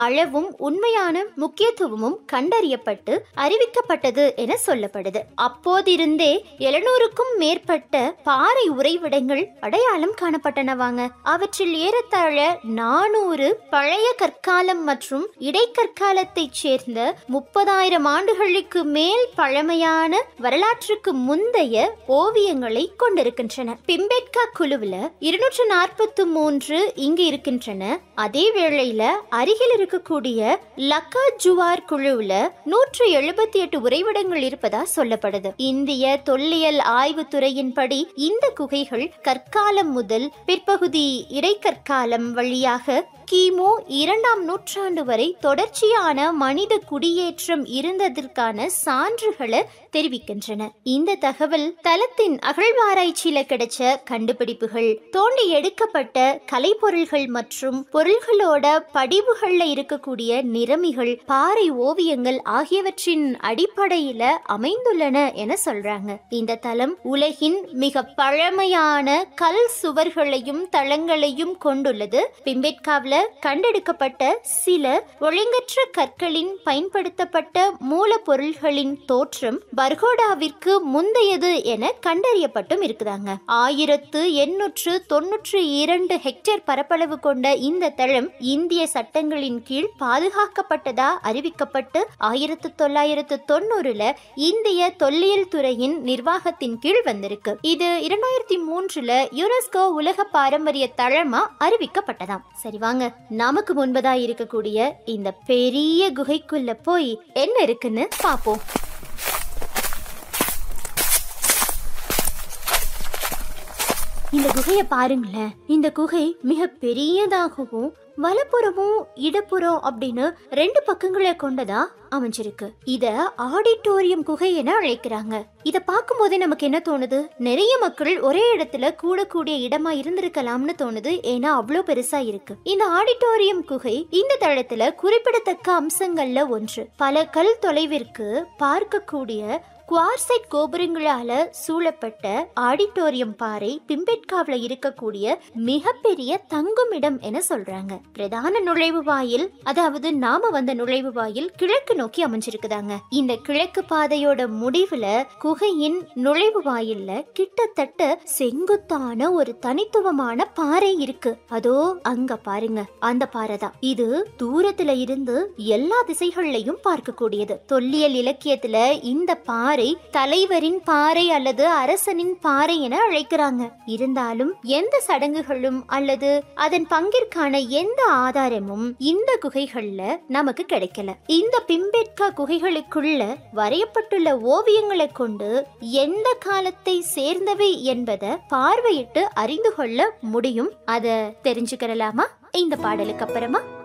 அளவும் உண்மையான முக்கியத்துவமும் கண்டறியப்பட்டு அறிவிக்கப்பட்டது என சொல்லப்படுது அப்போதிருந்தே எழுநூறுக்கும் மேற்பட்ட பாறை உறைவிடங்கள் அடையாளம் காணப்பட்டனவாங்க அவற்றில் ஏறத்தாழ நானூறு பழைய கற்காலம் மற்றும் இடைக்கற்காலத்தைச் சேர்ந்த முப்பதாயிரம் ஆண்டுகளுக்கு மேல் பழமையான வரலாற்றுக்கு முந்தைய ஓவியங்களை கொண்டிருக்கின்றன பிம்பெட்கா குழுவுல இருநூற்று நாற்பத்தி மூன்று இங்கு இருக்கின்றன அதே வேளையில அருகில் இருக்கக்கூடிய லக்கா ஜுவார் குழுவுல நூற்று எழுபத்தி எட்டு உறைவிடங்கள் இருப்பதா சொல்லப்படுது இந்திய தொல்லியல் ஆய்வுத்துறையின்படி இந்த குகைகள் கற்காலம் முதல் பிற்பகுதி இடைக்கற்காலம் வழியாக கிமு இரண்டாம் நூற்றாண்டு வரை தொடர்ச்சியான மனித குடியேற்றம் இருந்ததற்கான சான்றுகளை தெரிவிக்கின்றன இந்த தகவல் தலத்தின் அகழ்வாராய்ச்சியில கிடைச்ச கண்டுபிடிப்புகள் தோண்டி எடுக்கப்பட்ட கலைப்பொருள்கள் மற்றும் பொருள்களோட படிவுகள்ல இருக்கக்கூடிய நிறமிகள் பாறை ஓவியங்கள் ஆகியவற்றின் அடிப்படையில அமைந்துள்ளன என சொல்றாங்க இந்த தலம் உலகின் மிக பழமையான கல் சுவர்களையும் தளங்களையும் கொண்டுள்ளது பிம்பெட்காவ்ல கண்டெடுக்கப்பட்ட சில ஒழுங்கற்ற கற்களின் பயன்படுத்தப்பட்ட மூலப்பொருள்களின் தோற்றம் பர்கோடாவிற்கு முந்தையது என கண்டறியப்பட்டும் இருக்குதாங்க ஆயிரத்து எண்ணூற்று தொன்னூற்று இரண்டு ஹெக்டேர் பரப்பளவு கொண்ட இந்த தளம் இந்திய சட்டங்களின் கீழ் பாதுகாக்கப்பட்டதா அறிவிக்கப்பட்டு ஆயிரத்து தொள்ளாயிரத்து தொண்ணூறுல இந்திய தொல்லியல் துறையின் நிர்வாகத்தின் கீழ் வந்திருக்கு இது இரண்டாயிரத்தி மூன்றுல யுனெஸ்கோ உலக பாரம்பரிய தளமா அறிவிக்கப்பட்டதாம் சரி வாங்க நமக்கு முன்பதா இருக்கக்கூடிய இந்த பெரிய குகைக்குள்ள போய் என்ன இருக்குன்னு பாப்போம் இந்த குகையை பாருங்களேன் இந்த குகை மிக பெரியதாகவும் வலப்புறமும் இடப்புறம் அப்படின்னு ரெண்டு பக்கங்களை கொண்டதா அமைஞ்சிருக்கு இத ஆடிட்டோரியம் குகை என அழைக்கிறாங்க இத பார்க்கும்போதே நமக்கு என்ன தோணுது நிறைய மக்கள் ஒரே இடத்துல கூடக்கூடிய இடமா இருந்திருக்கலாம்னு தோணுது ஏன்னா அவ்வளோ பெருசா இருக்கு இந்த ஆடிட்டோரியம் குகை இந்த தளத்துல குறிப்பிடத்தக்க அம்சங்கள்ல ஒன்று பல கல் தொலைவிற்கு பார்க்கக்கூடிய குவார்சைட் கோபுரங்களால சூழப்பட்ட ஆடிட்டோரியம் பாறை பிம்பெட்காவ்ல இருக்கக்கூடிய மிகப்பெரிய தங்குமிடம் என சொல்றாங்க பிரதான நுழைவு வாயில் அதாவது நாம வந்த நுழைவு வாயில் கிழக்கு நோக்கி அமைஞ்சிருக்குதாங்க இந்த கிழக்கு பாதையோட முடிவுல குகையின் நுழைவு வாயில்ல கிட்டத்தட்ட செங்குத்தான ஒரு தனித்துவமான பாறை இருக்கு அதோ அங்க பாருங்க அந்த பாறை தான் இது தூரத்துல இருந்து எல்லா திசைகள்லையும் பார்க்கக்கூடியது தொல்லியல் இலக்கியத்துல இந்த பாறை தலைவரின் பாறை அல்லது அரசனின் பாறை என அழைக்கிறாங்க இருந்தாலும் எந்த சடங்குகளும் அல்லது அதன் பங்கிற்கான எந்த ஆதாரமும் இந்த குகைகள்ல நமக்கு கிடைக்கல இந்த பிம்பெட்கா குகைகளுக்குள்ள வரையப்பட்டுள்ள ஓவியங்களை கொண்டு எந்த காலத்தை சேர்ந்தவை என்பதை பார்வையிட்டு அறிந்து கொள்ள முடியும் அத தெரிஞ்சுக்கிறலாமா இந்த பாடலுக்கு அப்புறமா